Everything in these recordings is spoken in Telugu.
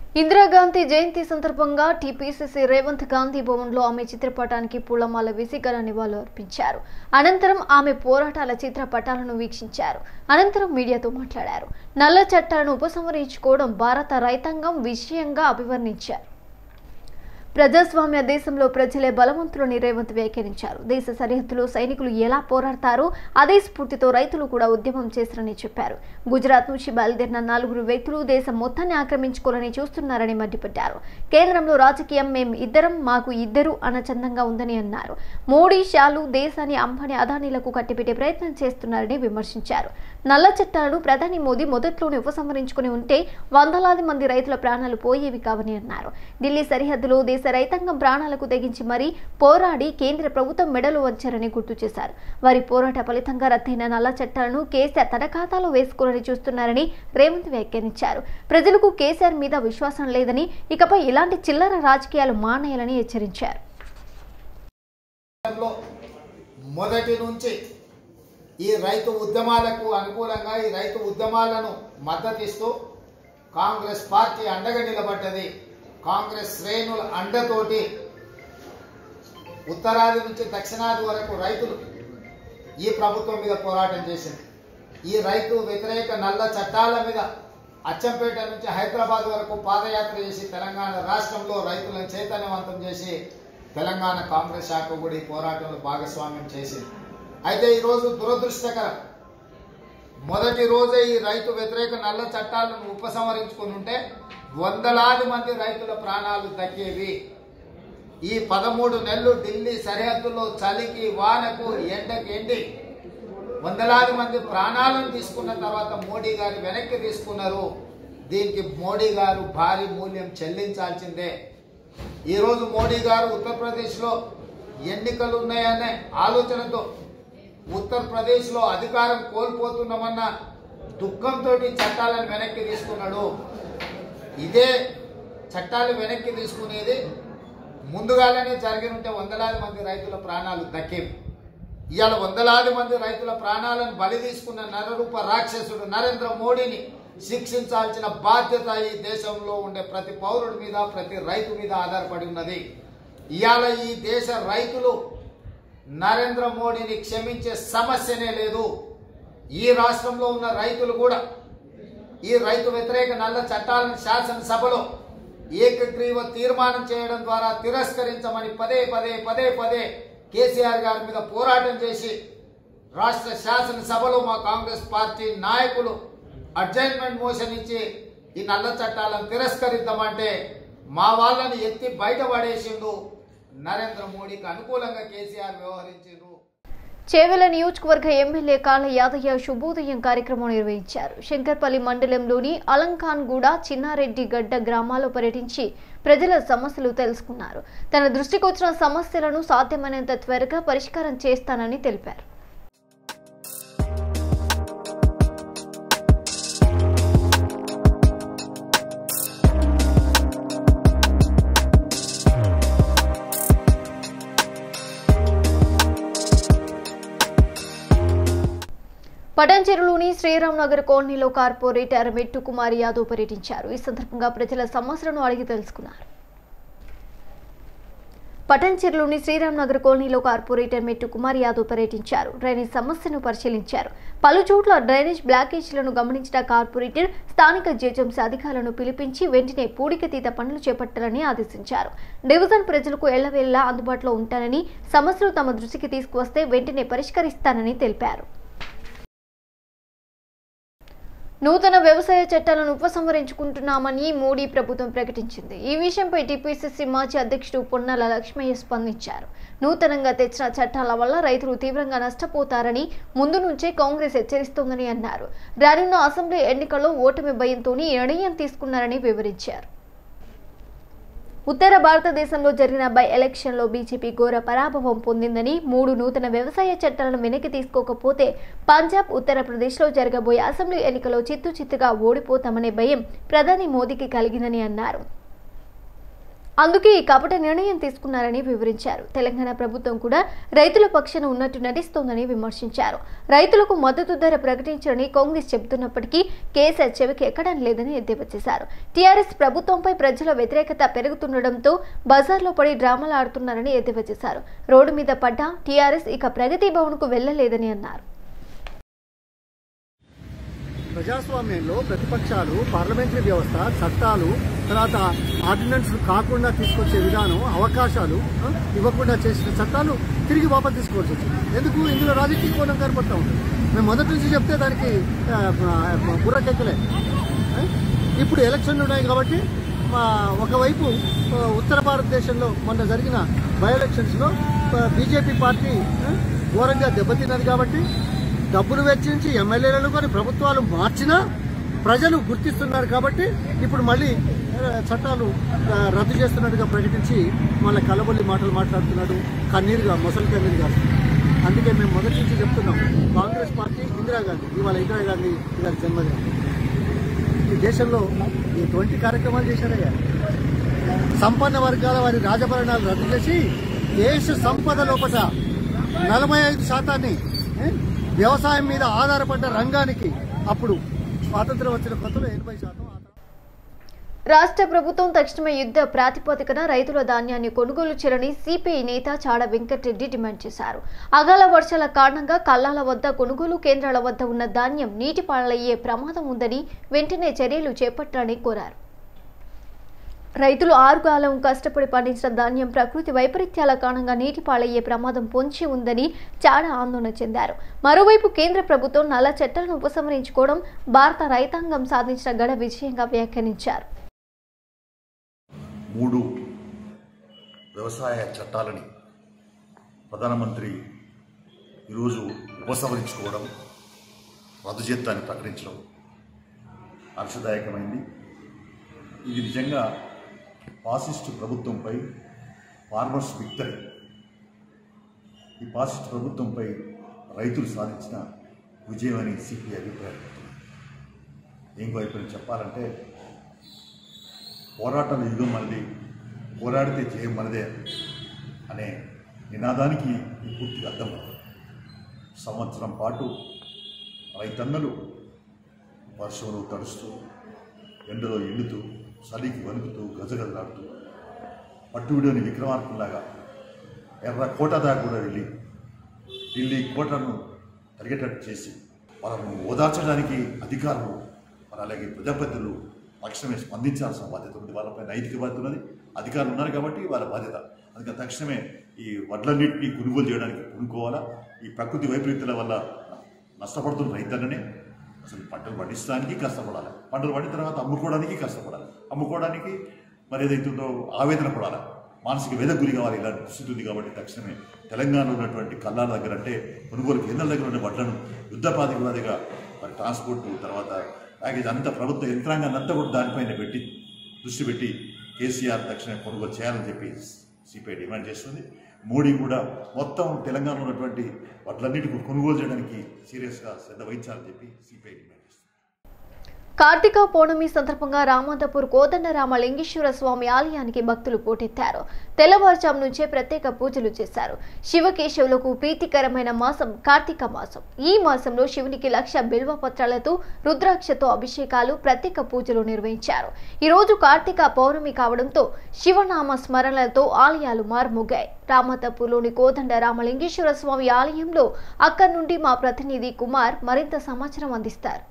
ఇందిరాగాంధీ జయంతి సందర్భంగా టీపీసీసీ రేవంత్ గాంధీ భవన్లో ఆమె చిత్రపటానికి పూలమాల వేసి ఘన నివాళులు అర్పించారు అనంతరం ఆమె పోరాటాల చిత్రపటాలను వీక్షించారు అనంతరం మీడియాతో మాట్లాడారు నల్ల చట్టాలను ఉపసంహరించుకోవడం భారత రైతాంగం విషయంగా అభివర్ణించారు ప్రజాస్వామ్య దేశంలో ప్రజలే బలవంతులని రేవంత్ వ్యాఖ్యానించారు దేశ సరిహద్దులో సైనికులు ఎలా పోరాడతారో అదే స్ఫూర్తితో రైతులు కూడా ఉద్యమం చేశారని చెప్పారు గుజరాత్ నుంచి బయలుదేరిన నలుగురు వ్యక్తులు దేశం మొత్తాన్ని ఆక్రమించుకోవాలని చూస్తున్నారని మండిపడ్డారు కేంద్రంలో రాజకీయం మేం ఇద్దరం మాకు ఇద్దరు అన్న చందంగా ఉందని అన్నారు మోడీ షాలు దేశాన్ని అంబానీ అదానీలకు కట్టిపెట్టే ప్రయత్నం చేస్తున్నారని విమర్శించారు నల్ల చట్టాలను ప్రధాని మోదీ మొదట్లోనే ఉపసంహరించుకుని ఉంటే వందలాది మంది రైతుల ప్రాణాలు పోయేవి కావని అన్నారు ఢిల్లీ సరిహద్దులో దేశ రైతాంగం ప్రాణాలకు తెగించి మరీ పోరాడి కేంద్ర ప్రభుత్వం మెడలు వంచారని గుర్తు చేశారు వారి పోరాట ఫలితంగా రద్దయిన నల్ల చట్టాలను కేసీఆర్ తన ఖాతాలో వేసుకోవాలని చూస్తున్నారని రేవంత్ వ్యాఖ్యానించారు ప్రజలకు కేసీఆర్ మీద విశ్వాసం లేదని ఇకపై ఇలాంటి చిల్లర రాజకీయాలు మానేయాలని హెచ్చరించారు లో మొదటి నుంచి ఈ రైతు ఉద్యమాలకు అనుకూలంగా ఈ రైతు ఉద్యమాలను మద్దతిస్తూ కాంగ్రెస్ పార్టీ అండగా నిలబడ్డది కాంగ్రెస్ శ్రేణుల అండతోటి ఉత్తరాది నుంచి దక్షిణాది వరకు రైతులు ఈ ప్రభుత్వం మీద పోరాటం చేసింది ఈ రైతు వ్యతిరేక నల్ల చట్టాల మీద అచ్చంపేట నుంచి హైదరాబాద్ వరకు పాదయాత్ర చేసి తెలంగాణ రాష్ట్రంలో రైతులను చైతన్యవంతం చేసి తెలంగాణ కాంగ్రెస్ శాఖ కూడా ఈ పోరాటంలో భాగస్వామ్యం చేసింది అయితే ఈరోజు దురదృష్టకరం మొదటి రోజే ఈ రైతు వ్యతిరేక నల్ల చట్టాలను ఉపసంహరించుకుని ఉంటే వందలాది మంది రైతుల ప్రాణాలు దక్కేవి ఈ పదమూడు నెలలు ఢిల్లీ సరిహద్దులో చలికి వానకు ఎండకి ఎండి వందలాది మంది ప్రాణాలను తీసుకున్న తర్వాత మోడీ గారు వెనక్కి తీసుకున్నారు దీనికి మోడీ గారు భారీ మూల్యం చెల్లించాల్సిందే ఈరోజు మోడీ గారు ఉత్తరప్రదేశ్లో ఎన్నికలు ఉన్నాయనే ఆలోచనతో ఉత్తరప్రదేశ్లో అధికారం కోల్పోతున్నామన్న దుఃఖంతో చట్టాలను వెనక్కి తీసుకున్నాడు ఇదే చట్టాలు వెనక్కి తీసుకునేది ముందుగానే జరిగి ఉంటే వందలాది మంది రైతుల ప్రాణాలు దక్కేవి ఇవాళ వందలాది మంది రైతుల ప్రాణాలను బలి తీసుకున్న నరరూప రాక్షసుడు నరేంద్ర మోడీని శిక్షించాల్సిన బాధ్యత ఈ దేశంలో ఉండే ప్రతి పౌరుడి మీద ప్రతి రైతు మీద ఆధారపడి ఉన్నది ఇవాళ ఈ దేశ రైతులు నరేంద్ర మోడీని క్షమించే సమస్యనే లేదు ఈ రాష్ట్రంలో ఉన్న రైతులు కూడా ఈ రైతు వ్యతిరేక నల్ల చట్టాలను శాసనసభలో ఏకగ్రీవ తీర్మానం చేయడం ద్వారా తిరస్కరించమని పదే పదే పదే పదే కేసీఆర్ గారి మీద పోరాటం చేసి రాష్ట్ర శాసనసభలో మా కాంగ్రెస్ పార్టీ నాయకులు అడ్జైన్మెంట్ మోషన్ ఇచ్చి ఈ నల్ల చట్టాలను తిరస్కరిద్దామంటే మా వాళ్ళని ఎత్తి బయట పడేసిండు నరేంద్ర మోడీకి అనుకూలంగా కేసీఆర్ వ్యవహరించిండ్రు చేవెల నియోజకవర్గ ఎమ్మెల్యే కాళ్ళ యాదయ్య శుభోదయం కార్యక్రమం నిర్వహించారు శంకర్పల్లి మండలంలోని అలంఖాన్గూడ చిన్నారెడ్డి గడ్డ గ్రామాల్లో పర్యటించి ప్రజల సమస్యలు తెలుసుకున్నారు తన దృష్టికి వచ్చిన సమస్యలను సాధ్యమైనంత త్వరగా పరిష్కారం చేస్తానని తెలిపారు పటాన్చెరులోని శ్రీరామ్ నగర్ కాలనీలో కార్పొరేటర్ మెట్టు కుమార్ యాదవ్ పర్యటించారు ఈ సందర్భంగా ప్రజల సమస్యలను అడిగి తెలుసుకున్నారు పటాన్చెరులోని శ్రీరామ్ నగర్ కాలనీలో కార్పొరేటర్ మెట్టు కుమార్ యాదవ్ పర్యటించారు డ్రైనేజ్ సమస్యను పరిశీలించారు పలు చోట్ల డ్రైనేజ్ బ్లాకేజీలను గమనించిన కార్పొరేటర్ స్థానిక జేజంసీ అధికారులను పిలిపించి వెంటనే పూడికతీత పనులు చేపట్టాలని ఆదేశించారు డివిజన్ ప్రజలకు ఎళ్లవేళ్లా అందుబాటులో ఉంటానని సమస్యలు తమ దృష్టికి తీసుకువస్తే వెంటనే పరిష్కరిస్తానని తెలిపారు నూతన వ్యవసాయ చట్టాలను ఉపసంహరించుకుంటున్నామని మోడీ ప్రభుత్వం ప్రకటించింది ఈ విషయంపై టీపీసీసీ మాజీ అధ్యక్షుడు పొన్నాల లక్ష్మయ్య స్పందించారు నూతనంగా తెచ్చిన చట్టాల వల్ల రైతులు తీవ్రంగా నష్టపోతారని ముందు నుంచే కాంగ్రెస్ హెచ్చరిస్తోందని అన్నారు రానున్న అసెంబ్లీ ఎన్నికల్లో ఓటమి భయంతో ఈ నిర్ణయం తీసుకున్నారని వివరించారు ఉత్తర భారతదేశంలో జరిగిన బై ఎలక్షన్లో బీజేపీ ఘోర పరాభవం పొందిందని మూడు నూతన వ్యవసాయ చట్టాలను వెనక్కి తీసుకోకపోతే పంజాబ్ ఉత్తరప్రదేశ్లో జరగబోయే అసెంబ్లీ ఎన్నికల్లో చిత్తు చిత్తుగా ఓడిపోతామనే భయం ప్రధాని మోదీకి కలిగిందని అన్నారు అందుకే ఈ కపట నిర్ణయం తీసుకున్నారని వివరించారు తెలంగాణ ప్రభుత్వం కూడా రైతుల పక్షాన ఉన్నట్టు నటిస్తోందని విమర్శించారు రైతులకు మద్దతు ధర ప్రకటించారని కాంగ్రెస్ చెబుతున్నప్పటికీ కేసీఆర్ చెవికి ఎక్కడం లేదని ఎద్దేవా చేశారు టీఆర్ఎస్ ప్రభుత్వంపై ప్రజల వ్యతిరేకత పెరుగుతుండటంతో బజార్లో పడి డ్రామాలు ఆడుతున్నారని ఎద్దేవా చేశారు రోడ్డు మీద పడ్డ టీఆర్ఎస్ ఇక ప్రగతి భవన్కు వెళ్లలేదని అన్నారు ప్రజాస్వామ్యంలో ప్రతిపక్షాలు పార్లమెంటరీ వ్యవస్థ చట్టాలు తర్వాత ఆర్డినెన్స్ కాకుండా తీసుకొచ్చే విధానం అవకాశాలు ఆ, ఇవ్వకుండా చేసిన చట్టాలు తిరిగి వాపసు తీసుకోవాల్సి వచ్చింది ఎందుకు ఇందులో రాజకీయ కోణం కనపడతా ఉంటుంది మేము మొదటి నుంచి చెప్తే దానికి ఆ, ఆ, బుర్రకెక్కలే ఆ? ఇప్పుడు ఎలక్షన్లు ఉన్నాయి కాబట్టి మా ఒకవైపు ఆ, ఉత్తర భారతదేశంలో మొన్న జరిగిన బై ఎలక్షన్స్లో బీజేపీ పార్టీ ఆ, ఘోరంగా దెబ్బతిన్నది కాబట్టి డబ్బులు వెచ్చించి ఎమ్మెల్యేలను కానీ ప్రభుత్వాలు మార్చినా ప్రజలు గుర్తిస్తున్నారు కాబట్టి ఇప్పుడు మళ్ళీ ఆ, చట్టాలు ఆ, రద్దు చేస్తున్నట్టుగా ప్రకటించి మళ్ళీ కలబొల్లి మాటలు మాట్లాడుతున్నాడు కన్నీరుగా మొసలి కన్నీరు కాదు అందుకే మేము మొదటి నుంచి చెప్తున్నాం కాంగ్రెస్ పార్టీ ఇందిరాగాంధీ ఇవాళ ఇందిరాగాంధీ గారి జన్మదినం ఈ దేశంలో ఎటువంటి కార్యక్రమాలు చేశారయ్యా సంపన్న వర్గాల వారి రాజభరణాలు రద్దు చేసి దేశ సంపద లోపల నలభై ఐదు శాతాన్ని ఏ, వ్యవసాయం మీద ఆధారపడ్డ రంగానికి అప్పుడు స్వాతంత్రం వచ్చిన కొత్తలో ఎనభై శాతం ఆ తర్వాత రాష్ట్ర ప్రభుత్వం తక్షణమే యుద్ధ ప్రాతిపదికన రైతుల ధాన్యాన్ని కొనుగోలు చేయాలని సిపిఐ నేత చాడ వెంకటరెడ్డి డిమాండ్ చేశారు అకాల వర్షాల కారణంగా కల్లాల వద్ద కొనుగోలు కేంద్రాల వద్ద ఉన్న ధాన్యం నీటి పాలయ్యే ప్రమాదం ఉందని వెంటనే చర్యలు చేపట్టాలని కోరారు రైతులు ఆరుగాలం కష్టపడి పండించిన ధాన్యం ప్రకృతి వైపరీత్యాల కారణంగా నీటి పాలయ్యే ప్రమాదం పొంచి ఉందని చాలా ఆందోళన చెందారు మరోవైపు కేంద్ర ప్రభుత్వం నల్ల చట్టాలను ఉపసంహరించుకోవడం భారత రైతాంగం సాధించిన గడ విజయంగా వ్యాఖ్యానించారు మూడు వ్యవసాయ చట్టాలని ప్రధానమంత్రి ఈరోజు ఉపసంహరించుకోవడం రద్దు చేస్తాన్ని ప్రకటించడం హర్షదాయకమైంది ఇది నిజంగా ఫాసిస్టు ప్రభుత్వంపై ఫార్మర్స్ విక్టరీ ఈ ఫాసిస్ట్ ప్రభుత్వంపై రైతులు సాధించిన విజయం అని సిపి అభిప్రాయం ఇంకో వైపు చెప్పాలంటే పోరాటాల యుగం మనది పోరాడితే జయం మనదే అనే నినాదానికి ఈ పూర్తిగా అర్థం సంవత్సరం పాటు రైతన్నలు వర్షంలో తడుస్తూ ఎండలో ఎండుతూ చలికి వణుకుతూ గజగజలాడుతూ పట్టువిడని విక్రమార్కుల్లాగా ఎర్ర కోట దాకా కూడా వెళ్ళి ఢిల్లీ కోటను తరిగేటట్టు చేసి వాళ్ళను ఓదార్చడానికి అధికారులు మరి అలాగే ప్రజాప్రతినిధులు తక్షణమే స్పందించాల్సిన బాధ్యత ఉంది వాళ్ళపై నైతిక బాధ్యత ఉన్నది అధికారులు ఉన్నారు కాబట్టి వాళ్ళ బాధ్యత అందుకని తక్షణమే ఈ వడ్లన్నింటినీ కొనుగోలు చేయడానికి కొనుక్కోవాలా ఈ ప్రకృతి వైపరీత్యాల వల్ల నష్టపడుతున్న రైతన్ననే అసలు పంటలు పండించడానికి కష్టపడాలి పంటలు పండిన తర్వాత అమ్ముకోవడానికి కష్టపడాలి అమ్ముకోవడానికి మరి ఏదైతుందో ఆవేదన పడాలి మానసిక వేద గురి కావాలి ఇలాంటి పరిస్థితి ఉంది కాబట్టి తక్షణమే తెలంగాణలో ఉన్నటువంటి కల్లాల దగ్గర అంటే కొనుగోలు కేంద్రాల దగ్గర ఉన్న వడ్లను యుద్ధ ప్రాతిపదికగా మరి ట్రాన్స్పోర్ట్ తర్వాత ప్యాకేజ్ అంతా ప్రభుత్వ యంత్రాంగాన్ని అంతా కూడా దానిపైన పెట్టి దృష్టి పెట్టి కేసీఆర్ తక్షణమే కొనుగోలు చేయాలని చెప్పి సిపిఐ డిమాండ్ చేస్తుంది మోడీ కూడా మొత్తం తెలంగాణలో ఉన్నటువంటి వాటిలన్నిటి కొనుగోలు చేయడానికి సీరియస్గా శ్రద్ధ వహించాలని చెప్పి సిపిఐ డిమాండ్ చేస్తుంది కార్తీక పౌర్ణమి సందర్భంగా రామాంతపూర్ కోదండరామ లింగేశ్వర స్వామి ఆలయానికి భక్తులు పోటెత్తారు తెల్లవారుజాము నుంచే ప్రత్యేక పూజలు చేశారు శివకేశవులకు ప్రీతికరమైన మాసం కార్తీక మాసం ఈ మాసంలో శివునికి లక్ష బిల్వ పత్రాలతో రుద్రాక్షతో అభిషేకాలు ప్రత్యేక పూజలు నిర్వహించారు ఈ రోజు కార్తీక పౌర్ణమి కావడంతో శివనామ స్మరణలతో ఆలయాలు మారుమోగాయి రామాంతపూర్లోని కోదండ రామలింగేశ్వర స్వామి ఆలయంలో అక్కడి నుండి మా ప్రతినిధి కుమార్ మరింత సమాచారం అందిస్తారు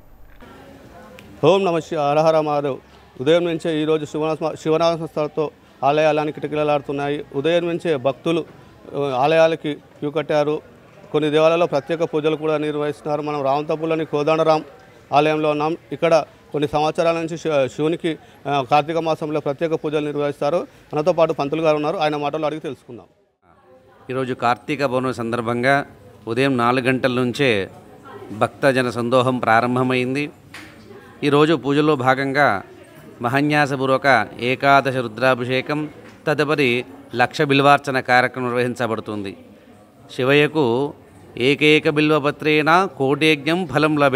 ఓం నమ శివ హరహర మాధవ్ ఉదయం నుంచే ఈరోజు శివనామ శివనామ సంస్థలతో ఆలయాలని కిటకిలలాడుతున్నాయి ఉదయం నుంచే భక్తులు ఆ, ఆలయాలకి క్యూ కట్టారు కొన్ని దేవాలయాల్లో ప్రత్యేక పూజలు కూడా నిర్వహిస్తున్నారు మనం రామతపుల్లోని కోదండరాం ఆలయంలో ఉన్నాం ఇక్కడ కొన్ని సంవత్సరాల నుంచి శివ- శివునికి ఆ, కార్తీక మాసంలో ప్రత్యేక పూజలు నిర్వహిస్తారు మనతో పాటు పంతులు గారు ఉన్నారు ఆయన మాటలు అడిగి తెలుసుకుందాం ఈరోజు కార్తీక పౌర్ణమి సందర్భంగా ఉదయం నాలుగు గంటల నుంచే భక్తజన సందోహం ప్రారంభమైంది ఈరోజు పూజలో భాగంగా మహన్యాసపూర్వక ఏకాదశ రుద్రాభిషేకం తదుపరి లక్ష బిల్వార్చన కార్యక్రమం నిర్వహించబడుతుంది శివయ్యకు ఏకైక బిల్వపత్రేణ కోటేజ్ఞం ఫలం లభేత్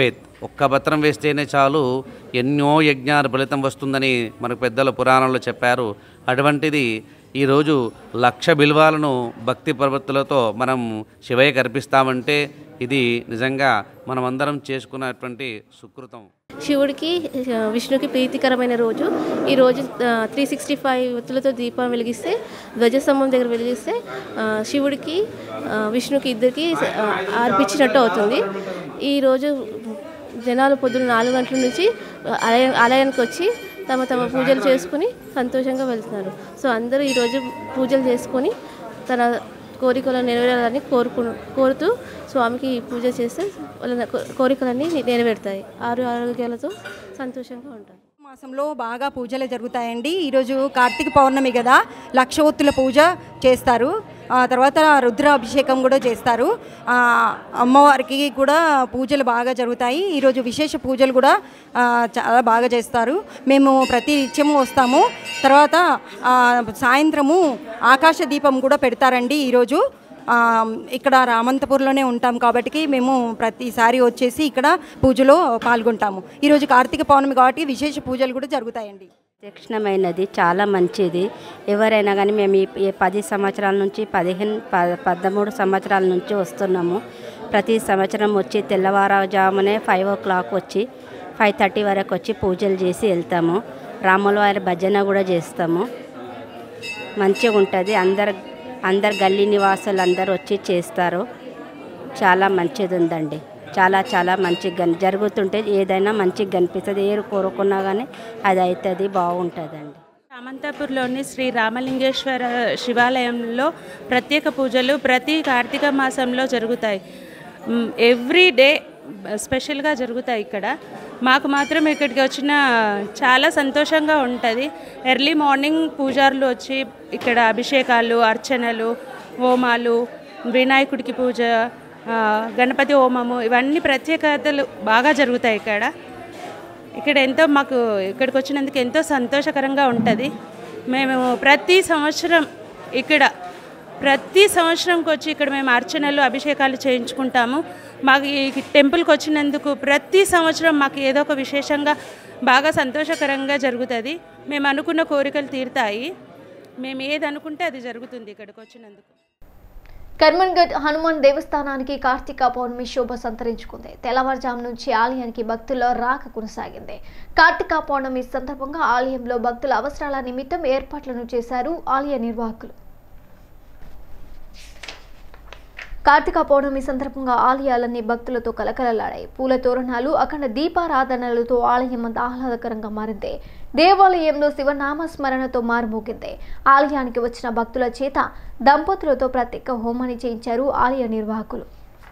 ఒక్క పత్రం వేస్తేనే చాలు ఎన్నో యజ్ఞాల ఫలితం వస్తుందని మనకు పెద్దల పురాణంలో చెప్పారు అటువంటిది ఈరోజు లక్ష బిల్వాలను భక్తి ప్రవృత్తులతో మనం శివయ్యకి అర్పిస్తామంటే ఇది నిజంగా మనమందరం చేసుకున్నటువంటి సుకృతం శివుడికి ఆ, విష్ణుకి ప్రీతికరమైన రోజు ఈ రోజు త్రీ సిక్స్టీ ఫైవ్ ఒత్తులతో దీపం వెలిగిస్తే ధ్వజస్తంభం దగ్గర వెలిగిస్తే ఆ, శివుడికి ఆ, విష్ణుకి ఇద్దరికి ఆ, అర్పించినట్టు అవుతుంది ఈ రోజు జనాలు పొద్దున్న నాలుగు గంటల నుంచి ఆలయ ఆలయానికి వచ్చి తమ తమ పూజలు చేసుకుని సంతోషంగా వెళ్తున్నారు సో అందరూ ఈరోజు పూజలు చేసుకొని తన కోరికలను నెరవేరాలని కోరుకు కోరుతూ స్వామికి పూజ చేస్తే వాళ్ళ కో- కోరికలన్నీ నెరవేరుతాయి ఆరు ఆరోగ్యాలతో సంతోషంగా ఉంటారు మాసంలో బాగా పూజలు జరుగుతాయండి ఈరోజు కార్తీక పౌర్ణమి కదా లక్ష ఒత్తుల పూజ చేస్తారు ఆ తర్వాత రుద్ర అభిషేకం కూడా చేస్తారు ఆ, అమ్మవారికి కూడా పూజలు బాగా జరుగుతాయి ఈరోజు విశేష పూజలు కూడా ఆ, చాలా బాగా చేస్తారు మేము ప్రతి నిత్యము వస్తాము తర్వాత ఆ, సాయంత్రము ఆకాశ దీపం కూడా పెడతారండి ఈరోజు ఆ, ఇక్కడ రామంతపూర్లోనే ఉంటాం కాబట్టి మేము ప్రతిసారి వచ్చేసి ఇక్కడ పూజలో పాల్గొంటాము ఈరోజు కార్తీక పౌర్ణమి కాబట్టి విశేష పూజలు కూడా జరుగుతాయండి ప్రత్యక్షమైనది చాలా మంచిది ఎవరైనా కానీ మేము ఈ ఈ పది సంవత్సరాల నుంచి పదిహేను ప పదమూడు సంవత్సరాల నుంచి వస్తున్నాము ప్రతి సంవత్సరం వచ్చి తెల్లవారుజామునే ఫైవ్ ఓ క్లాక్ వచ్చి ఫైవ్ థర్టీ వరకు వచ్చి పూజలు చేసి వెళ్తాము రాముల వారి భజన కూడా చేస్తాము మంచిగా ఉంటుంది అందరు అందరు గల్లీ నివాసులు అందరు వచ్చి చేస్తారు చాలా మంచిది ఉందండి చాలా చాలా మంచిగా కన్- జరుగుతుంటే ఏదైనా మంచిగా కనిపిస్తుంది ఏ కోరుకున్నా కానీ అది అవుతుంది బాగుంటుందండి రామంతాపూర్లోని శ్రీ రామలింగేశ్వర శివాలయంలో ప్రత్యేక పూజలు ప్రతి కార్తీక మాసంలో జరుగుతాయి ఎవ్రీ డే స్పెషల్గా జరుగుతాయి ఇక్కడ మాకు మాత్రం ఇక్కడికి వచ్చిన చాలా సంతోషంగా ఉంటుంది ఎర్లీ మార్నింగ్ పూజారులు వచ్చి ఇక్కడ అభిషేకాలు అర్చనలు హోమాలు వినాయకుడికి పూజ ఆ, గణపతి హోమము ఇవన్నీ ప్రత్యేకతలు బాగా జరుగుతాయి ఇక్కడ ఇక్కడ ఎంతో మాకు ఇక్కడికి వచ్చినందుకు ఎంతో సంతోషకరంగా ఉంటుంది మేము ప్రతి సంవత్సరం ఇక్కడ ప్రతి సంవత్సరంకి వచ్చి ఇక్కడ మేము అర్చనలు అభిషేకాలు చేయించుకుంటాము మాకు ఈ టెంపుల్కి వచ్చినందుకు ప్రతి సంవత్సరం మాకు ఏదో ఒక విశేషంగా బాగా సంతోషకరంగా జరుగుతుంది మేము అనుకున్న కోరికలు తీరుతాయి మేము ఏది అనుకుంటే అది జరుగుతుంది ఇక్కడికి వచ్చినందుకు కర్మన్గఢ్ హనుమాన్ దేవస్థానానికి కార్తీక పౌర్ణమి శోభ సంతరించుకుంది తెల్లవారుజాము నుంచి ఆలయానికి భక్తుల రాక కొనసాగింది కార్తీక పౌర్ణమి సందర్భంగా ఆలయంలో భక్తుల అవసరాల నిమిత్తం ఏర్పాట్లను చేశారు ఆలయ నిర్వాహకులు కార్తీక పౌర్ణమి సందర్భంగా ఆలయాలన్నీ భక్తులతో కలకలలాడాయి పూల తోరణాలు అఖండ దీపారాధనలతో ఆలయం అంతా ఆహ్లాదకరంగా మారింది దేవాలయంలో శివనామ స్మరణతో మారుమోగింది ఆలయానికి వచ్చిన భక్తుల చేత దంపతులతో ప్రత్యేక హోమాన్ని చేయించారు ఆలయ నిర్వాహకులు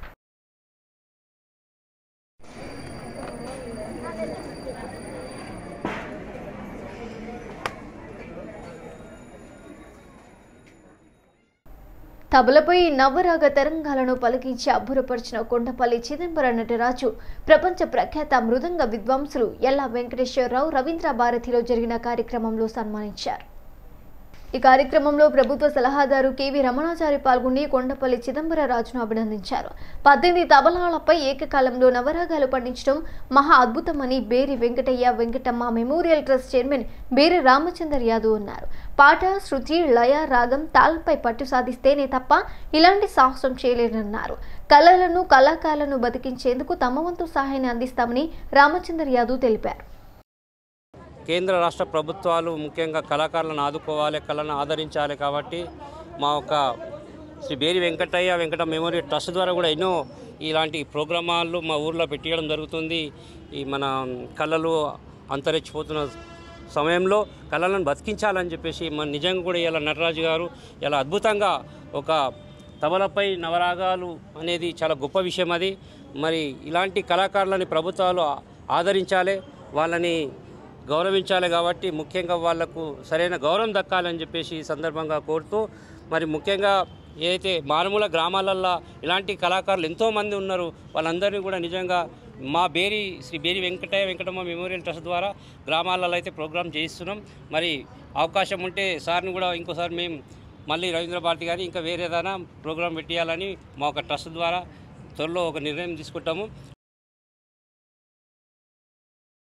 తబలపై నవరాగ తరంగాలను పలికించి అబ్బురపరిచిన కొండపల్లి చిదంబర నటరాజు ప్రపంచ ప్రఖ్యాత మృదంగ విద్వాంసులు ఎల్లా వెంకటేశ్వరరావు రవీంద్ర భారతిలో జరిగిన కార్యక్రమంలో సన్మానించారు ఈ కార్యక్రమంలో ప్రభుత్వ సలహాదారు కెవి రమణాచారి పాల్గొని కొండపల్లి చిదంబరరాజును అభినందించారు పద్దెనిమిది తబలాలపై ఏకకాలంలో నవరాగాలు పండించడం మహా అద్భుతమని Beri Venkatayya Venkatamma memorial trust chairman Beri Ramachander Yadav అన్నారు పాట శృతి లయ రాగం తాళంపై పట్టు సాధిస్తేనే తప్ప ఇలాంటి సాహసం చేయలేరన్నారు కళలను కళాకారులను బతికించేందుకు తమ వంతు సహాయాన్ని అందిస్తామని రామచందర్ యాదవ్ తెలిపారు కేంద్ర రాష్ట్ర ప్రభుత్వాలు ముఖ్యంగా కళాకారులను ఆదుకోవాలి కళను ఆదరించాలి కాబట్టి మా యొక్క శ్రీ బేరి వెంకటయ్య వెంకట మెమోరియల్ ట్రస్ట్ ద్వారా కూడా ఎన్నో ఇలాంటి ప్రోగ్రామాలు మా ఊర్లో పెట్టియడం జరుగుతుంది ఈ మన కళలు అంతరించిపోతున్న సమయంలో కళలను బతికించాలని చెప్పేసి మన నిజంగా కూడా ఇలా నటరాజు గారు ఇలా అద్భుతంగా ఒక తబలపై నవరాగాలు అనేది చాలా గొప్ప విషయం అది మరి ఇలాంటి కళాకారులని ప్రభుత్వాలు ఆ- ఆదరించాలి వాళ్ళని గౌరవించాలి కాబట్టి ముఖ్యంగా వాళ్లకు సరైన గౌరవం దక్కాలని చెప్పేసి ఈ సందర్భంగా కోరుతూ మరి ముఖ్యంగా ఏదైతే మారుమూల గ్రామాలల్లో ఇలాంటి కళాకారులు ఎంతోమంది ఉన్నారు వాళ్ళందరినీ కూడా నిజంగా మా బేరి శ్రీ బేరి వెంకటయ్య వెంకటమ్మ మెమోరియల్ ట్రస్ట్ ద్వారా గ్రామాలలో అయితే ప్రోగ్రామ్ చేయిస్తున్నాం మరి అవకాశం ఉంటే సార్ని కూడా ఇంకోసారి మేము మళ్ళీ రవీంద్ర భారతి గారి ఇంకా వేరే ఏదైనా ప్రోగ్రాం పెట్టియాలని మా ఒక ట్రస్ట్ ద్వారా త్వరలో ఒక నిర్ణయం తీసుకుంటాము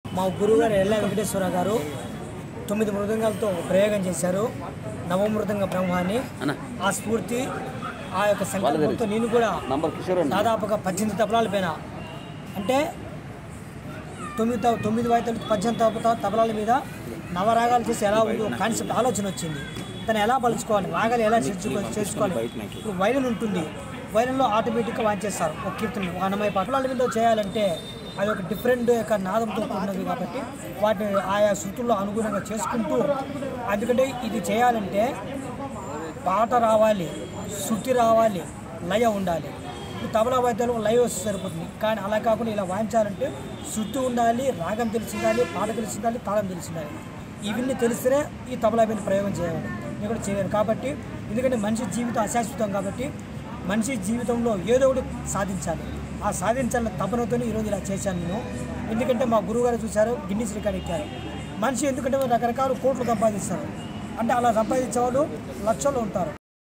మా గురువుగారు ఎల్ల వెంకటేశ్వర గారు తొమ్మిది మృదంగాలతో ప్రయోగం చేశారు నవమృదంగ బ్రహ్మాన్ని ఆ స్ఫూర్తి ఆ యొక్క సంకల్పంతో నేను కూడా దాదాపుగా పద్దెనిమిది తబలాల పైన అంటే తొమ్మిది త- తొమ్మిది వాయితలు పద్దెనిమిది తబ- తబలాల మీద నవరాగాలు చేసి ఎలా ఉంది ఒక కాన్సెప్ట్ ఆలోచన వచ్చింది దాన్ని ఎలా పలుచుకోవాలి రాగాలు ఎలా చేర్చుకో చేసుకోవాలి ఇప్పుడు వైలన్ ఉంటుంది వైలన్లో ఆటోమేటిక్గా వాయించేస్తారు ఒక కీర్తన ఒక అన్నమయ్య పటలాల మీద చేయాలంటే అది ఒక డిఫరెంట్ యొక్క నాదంతో కూడినది కాబట్టి వాటిని ఆయా శృతుల్లో అనుగుణంగా చేసుకుంటూ ఎందుకంటే ఇది చేయాలంటే పాట రావాలి శృతి రావాలి లయ ఉండాలి ఇప్పుడు తబలా వాయిద్యాలు లయ వస్తే సరిపోతుంది కానీ అలా కాకుండా ఇలా వాయించాలంటే శృతి ఉండాలి రాగం తెలిసి ఉండాలి పాట తెలిసి ఉండాలి తాళం తెలిసి ఉండాలి ఇవన్నీ తెలిస్తేనే ఈ తబలా మీద ప్రయోగం చేయాలి నేను కూడా చేయలేను కాబట్టి ఎందుకంటే మనిషి జీవితం అశాశ్వతం కాబట్టి మనిషి జీవితంలో ఏదో ఒకటి సాధించాలి ఆ సాధించాలన్న తపనతో ఈరోజు ఇలా చేశాను నేను ఎందుకంటే మా గురువుగారు చూశారు గిన్నీస్ రికార్డ్ ఎక్కారు మనిషి ఎందుకంటే రకరకాల కోట్లు సంపాదిస్తారు అంటే అలా సంపాదించే వాళ్ళు లక్షల్లో ఉంటారు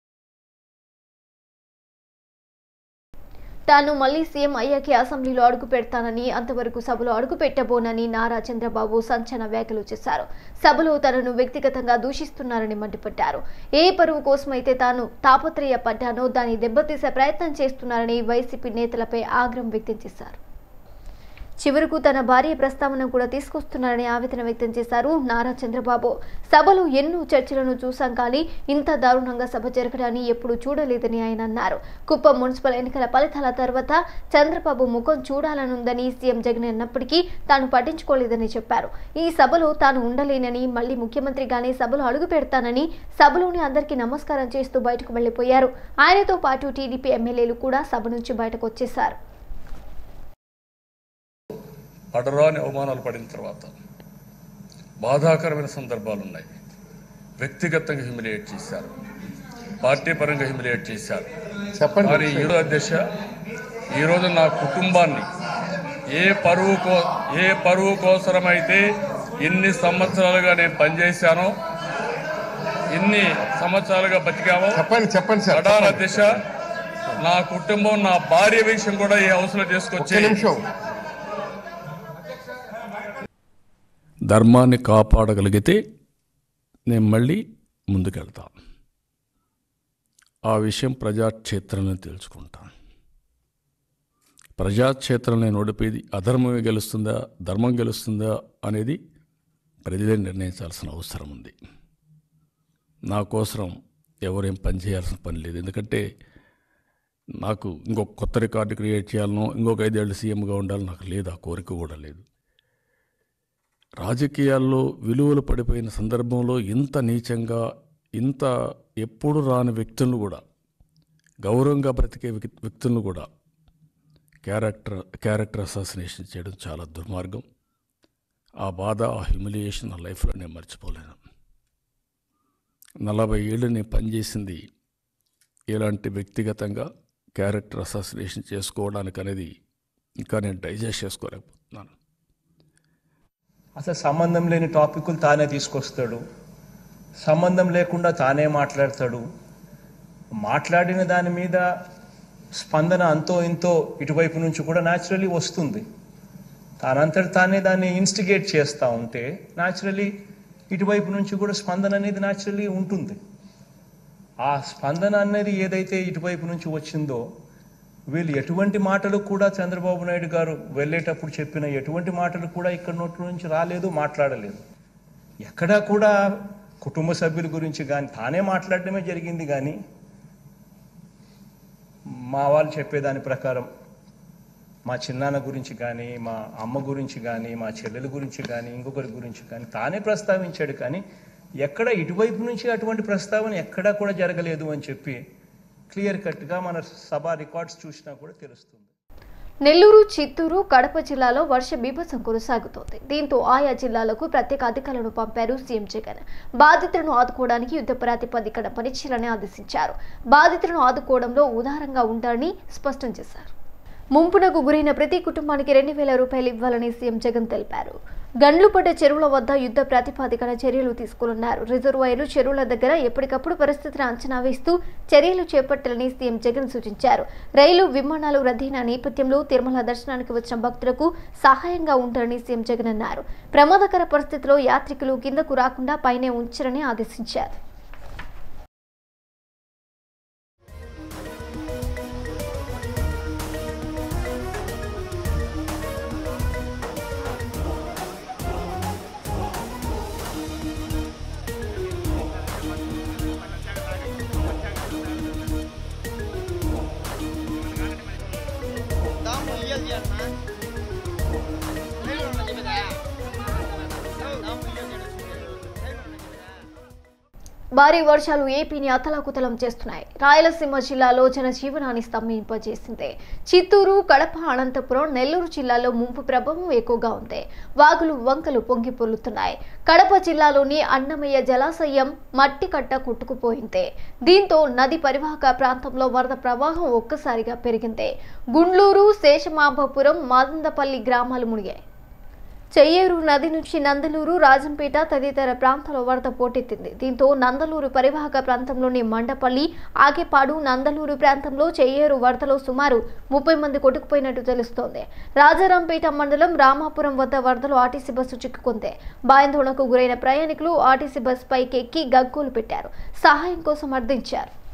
తాను మళ్లీ సీఎం అయ్యాకే అసెంబ్లీలో అడుగు పెడతానని అంతవరకు సభలో అడుగు పెట్టబోనని నారా చంద్రబాబు సంచలన వ్యాఖ్యలు చేశారు సభలో తనను వ్యక్తిగతంగా దూషిస్తున్నారని మండిపడ్డారు ఏ పరువు కోసమైతే తాను తాపత్రయపడ్డానో దాన్ని దెబ్బతీసే ప్రయత్నం చేస్తున్నారని వైసీపీ నేతలపై ఆగ్రహం వ్యక్తం చేశారు చివరకు తన భార్య ప్రస్తావన కూడా తీసుకొస్తున్నారని ఆవేదన వ్యక్తం చేశారు నారా చంద్రబాబు సభలో ఎన్నో చర్చలను చూశాం కానీ ఇంత దారుణంగా సభ జరగడాన్ని ఎప్పుడూ చూడలేదని ఆయన అన్నారు కుప్పం మున్సిపల్ ఎన్నికల ఫలితాల తర్వాత చంద్రబాబు ముఖం చూడాలనుందని సీఎం జగన్ అన్నప్పటికీ తాను పట్టించుకోలేదని చెప్పారు ఈ సభలో తాను ఉండలేనని మళ్లీ ముఖ్యమంత్రిగానే సభలో అడుగు పెడతానని సభలోని అందరికీ నమస్కారం చేస్తూ బయటకు వెళ్లిపోయారు ఆయనతో పాటు టీడీపీ ఎమ్మెల్యేలు కూడా సభ నుంచి బయటకు వచ్చేశారు పడరాని అవమానాలు పడిన తర్వాత బాధాకరమైన సందర్భాలు ఉన్నాయి వ్యక్తిగతంగా హ్యూమిలియేట్ చేశారు పార్టీ పరంగా హ్యూమిలియేట్ చేశారు చెప్పండి. మరి ఈరోజు అధ్యక్ష ఈరోజు నా కుటుంబాన్ని ఏ పరువు కో ఏ పరువు కోసరమైతే ఇన్ని సంవత్సరాలుగా నేను పనిచేశానో ఇన్ని సంవత్సరాలుగా బతికామో చెప్పండి చెప్పండి సార్ ప్రధాన దిశ నా కుటుంబం నా భార్య విషయం కూడా ఈ హౌస్లో తీసుకొచ్చి ఒక్క నిమిషం ధర్మాన్ని కాపాడగలిగితే నేను మళ్ళీ ముందుకెళ్తాను ఆ విషయం ప్రజాక్షేత్రంలో తెలుసుకుంటాను ప్రజాక్షేత్రంలో నేను ఓడిపోయేది అధర్మమే గెలుస్తుందా ధర్మం గెలుస్తుందా అనేది ప్రజలే నిర్ణయించాల్సిన అవసరం ఉంది నా కోసం ఎవరేం పని చేయాల్సిన పని లేదు ఎందుకంటే నాకు ఇంకొక కొత్త రికార్డు క్రియేట్ చేయాలనో ఇంకొక ఐదేళ్ళు సీఎంగా ఉండాలి నాకు లేదు ఆ కోరిక కూడా లేదు రాజకీయాల్లో విలువలు పడిపోయిన సందర్భంలో ఇంత నీచంగా ఇంత ఎప్పుడు రాని వ్యక్తులను కూడా గౌరవంగా బ్రతికే వ్యక్- వ్యక్తులను కూడా క్యారెక్టర్ క్యారెక్టర్ అసాసినేషన్ చేయడం చాలా దుర్మార్గం ఆ బాధ ఆ హ్యూమిలియేషన్ నా లైఫ్లో నేను మర్చిపోలేను నలభై ఏళ్ళు నేను పనిచేసింది ఇలాంటి వ్యక్తిగతంగా క్యారెక్టర్ అసాసినేషన్ చేసుకోవడానికి అనేది ఇంకా నేను డైజెస్ట్ చేసుకోలేకపోతున్నాను అసలు సంబంధం లేని టాపిక్లు తానే తీసుకొస్తాడు సంబంధం లేకుండా తానే మాట్లాడతాడు మాట్లాడిన దాని మీద స్పందన అంతో ఇంతో ఇటువైపు నుంచి కూడా న్యాచురలీ వస్తుంది తానంతటి తానే దాన్ని ఇన్స్టిగేట్ చేస్తూ ఉంటే న్యాచురలీ ఇటువైపు నుంచి కూడా స్పందన అనేది న్యాచురలీ ఉంటుంది ఆ స్పందన అనేది ఏదైతే ఇటువైపు నుంచి వచ్చిందో వీళ్ళు ఎటువంటి మాటలు కూడా చంద్రబాబు నాయుడు గారు వెళ్ళేటప్పుడు చెప్పిన ఎటువంటి మాటలు కూడా ఇక్కడ నోట్ల నుంచి రాలేదు మాట్లాడలేదు ఎక్కడా కూడా కుటుంబ సభ్యుల గురించి కానీ తానే మాట్లాడడమే జరిగింది కానీ మా వాళ్ళు చెప్పేదాని ప్రకారం మా చిన్నాన్న గురించి కానీ మా అమ్మ గురించి కానీ మా చెల్లెల గురించి కానీ ఇంకొకరి గురించి కానీ తానే ప్రస్తావించాడు కానీ ఎక్కడ ఇటువైపు నుంచి అటువంటి ప్రస్తావన ఎక్కడా కూడా జరగలేదు అని చెప్పి క్లియర్ కట్గా మన సభ రికార్డ్స్ చూసినా కూడా తెలుస్తుంది నెల్లూరు చిత్తూరు కడప జిల్లాలో వర్ష బీభత్సం కొనసాగుతోంది దీంతో ఆయా జిల్లాలకు ప్రత్యేక అధికారులను పంపారు సీఎం జగన్ బాధితులను ఆదుకోవడానికి యుద్ధ ప్రాతిపదికన పనిచేయాలని ఆదేశించారు బాధితులను ఆదుకోవడంలో ఉదారంగా ఉండాలని స్పష్టం చేశారు ముంపునకు గురైన ప్రతి కుటుంబానికి రెండు వేల రూపాయలు ఇవ్వాలని సీఎం జగన్ తెలిపారు గండ్లుపడ్డ చెరువుల వద్ద యుద్ధ ప్రాతిపాదికన చర్యలు తీసుకోనున్నారు రిజర్వాయర్లు చెరువుల దగ్గర ఎప్పటికప్పుడు పరిస్థితిని అంచనా వేస్తూ చర్యలు చేపట్టాలని సీఎం జగన్ సూచించారు రైలు విమానాలు రద్దయిన నేపథ్యంలో తిరుమల దర్శనానికి వచ్చిన భక్తులకు సహాయంగా ఉంటారని సీఎం జగన్ అన్నారు ప్రమాదకర పరిస్థితిలో యాత్రికులు కిందకు రాకుండా పైనే ఉంచారని ఆదేశించారు భారీ వర్షాలు ఏపీని అతలాకుతలం చేస్తున్నాయి రాయలసీమ జిల్లాలో జనజీవనాన్ని స్తంభింపజేసింది చిత్తూరు కడప అనంతపురం నెల్లూరు జిల్లాలో ముంపు ప్రభావం ఎక్కువగా ఉంది వాగులు వంకలు పొంగి పొర్లుతున్నాయి కడప జిల్లాలోని అన్నమయ్య జలాశయం మట్టి కట్ట కొట్టుకుపోయింది దీంతో నది పరివాహక ప్రాంతంలో వరద ప్రవాహం ఒక్కసారిగా పెరిగింది గుండ్లూరు శేషమాంబపురం మాదందపల్లి గ్రామాలు మునిగాయి చెయ్యేరు నది నుంచి నందలూరు రాజంపేట తదితర ప్రాంతాల వరద పోటెత్తింది దీంతో నందలూరు పరివాహక ప్రాంతంలోని మండపల్లి ఆగేపాడు నందలూరు ప్రాంతంలో చెయ్యేరు వరదలో సుమారు ముప్పై మంది కొట్టుకుపోయినట్టు తెలుస్తోంది రాజారాంపేట మండలం రామాపురం వద్ద వరదలో ఆర్టీసీ బస్సు చిక్కుకుంది భయాందోళనకు గురైన ప్రయాణికులు ఆర్టీసీ బస్ పైకి ఎక్కి గగ్గోలు పెట్టారు సహాయం కోసం అర్థించారు